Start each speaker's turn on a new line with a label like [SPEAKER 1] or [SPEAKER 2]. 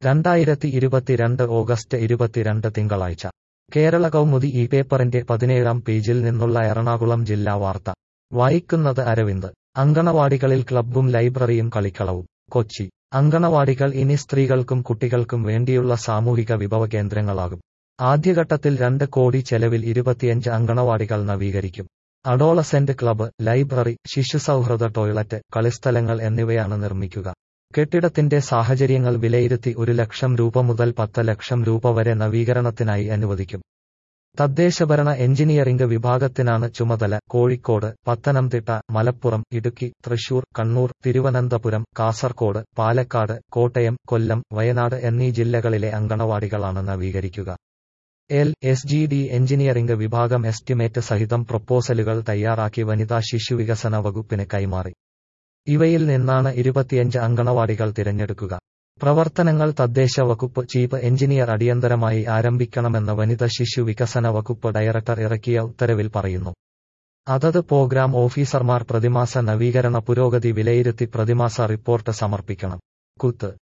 [SPEAKER 1] രണ്ടായിരത്തി ഇരുപത്തിരണ്ട് ഓഗസ്റ്റ് ഇരുപത്തിരണ്ട് തിങ്കളാഴ്ച കേരള കൗമുദി ഈ പേപ്പറിന്റെ പതിനേഴാം പേജിൽ നിന്നുള്ള എറണാകുളം ജില്ലാ വാർത്ത വായിക്കുന്നത് അരവിന്ദ് അങ്കണവാടികളിൽ ക്ലബ്ബും ലൈബ്രറിയും കളിക്കളവും കൊച്ചി അങ്കണവാടികൾ ഇനി സ്ത്രീകൾക്കും കുട്ടികൾക്കും വേണ്ടിയുള്ള സാമൂഹിക വിഭവ കേന്ദ്രങ്ങളാകും ആദ്യഘട്ടത്തിൽ രണ്ട് കോടി ചെലവിൽ ഇരുപത്തിയഞ്ച് അങ്കണവാടികൾ നവീകരിക്കും അഡോളസെന്റ് ക്ലബ്ബ് ലൈബ്രറി ശിശുസൗഹൃദ ടോയ്ലറ്റ് കളിസ്ഥലങ്ങൾ എന്നിവയാണ് നിർമ്മിക്കുക കെട്ടിടത്തിന്റെ സാഹചര്യങ്ങൾ വിലയിരുത്തി ഒരു ലക്ഷം രൂപ മുതൽ പത്ത് ലക്ഷം രൂപ വരെ നവീകരണത്തിനായി അനുവദിക്കും തദ്ദേശഭരണ എഞ്ചിനീയറിംഗ് വിഭാഗത്തിനാണ് ചുമതല കോഴിക്കോട് പത്തനംതിട്ട മലപ്പുറം ഇടുക്കി തൃശൂർ കണ്ണൂർ തിരുവനന്തപുരം കാസർകോട് പാലക്കാട് കോട്ടയം കൊല്ലം വയനാട് എന്നീ ജില്ലകളിലെ അങ്കണവാടികളാണ് നവീകരിക്കുക L S G D engineering വിഭാഗം എസ്റ്റിമേറ്റ് സഹിതം പ്രൊപ്പോസലുകൾ തയ്യാറാക്കി വനിതാ ശിശുവികസന വകുപ്പിന് കൈമാറി ഇവയിൽ നിന്നാണ് ഇരുപത്തിയഞ്ച് അങ്കണവാടികൾ തിരഞ്ഞെടുക്കുക പ്രവർത്തനങ്ങൾ തദ്ദേശ വകുപ്പ് ചീഫ് എഞ്ചിനീയർ അടിയന്തരമായി ആരംഭിക്കണമെന്ന് വനിത ശിശു വികസന വകുപ്പ് ഡയറക്ടർ ഇറക്കിയ ഉത്തരവിൽ പറയുന്നു അതത് പ്രോഗ്രാം ഓഫീസർമാർ പ്രതിമാസ നവീകരണ പുരോഗതി വിലയിരുത്തി പ്രതിമാസ റിപ്പോർട്ട് സമർപ്പിക്കണം കുത്ത്